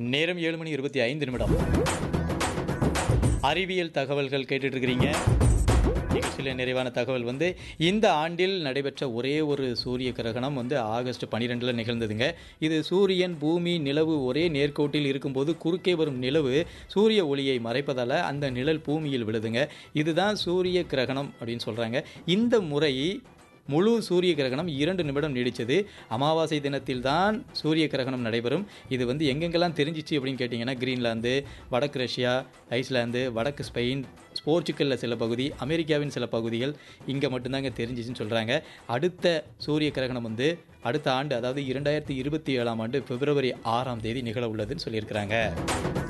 நேரம் ஏழு மணி இருபத்தி ஐந்து நிமிடம் அறிவியல் தகவல்கள் கேட்டுட்டு இருக்கிறீங்க நிகழ்ச்சியில் நிறைவான தகவல் வந்து இந்த ஆண்டில் நடைபெற்ற ஒரே ஒரு சூரிய கிரகணம் வந்து ஆகஸ்ட் பன்னிரெண்டில் நிகழ்ந்ததுங்க இது சூரியன் பூமி நிலவு ஒரே நேர்கோட்டில் இருக்கும்போது குறுக்கே வரும் நிலவு சூரிய ஒளியை மறைப்பதால் அந்த நிழல் பூமியில் விழுதுங்க இதுதான் சூரிய கிரகணம் அப்படின்னு சொல்கிறாங்க இந்த முறை முழு சூரிய கிரகணம் இரண்டு நிமிடம் நீடிச்சது அமாவாசை தினத்தில் தான் சூரிய கிரகணம் நடைபெறும் இது வந்து எங்கெங்கெல்லாம் தெரிஞ்சிச்சு அப்படின்னு கேட்டிங்கன்னா கிரீன்லாந்து வடக்கு ரஷ்யா ஐஸ்லாந்து வடக்கு ஸ்பெயின் போர்ச்சுக்கல்ல சில பகுதி அமெரிக்காவின் சில பகுதிகள் இங்கே மட்டும்தாங்க தெரிஞ்சிச்சுன்னு சொல்கிறாங்க அடுத்த சூரிய கிரகணம் வந்து அடுத்த ஆண்டு அதாவது இரண்டாயிரத்தி இருபத்தி ஏழாம் ஆண்டு பிப்ரவரி ஆறாம் தேதி நிகழ உள்ளதுன்னு சொல்லியிருக்கிறாங்க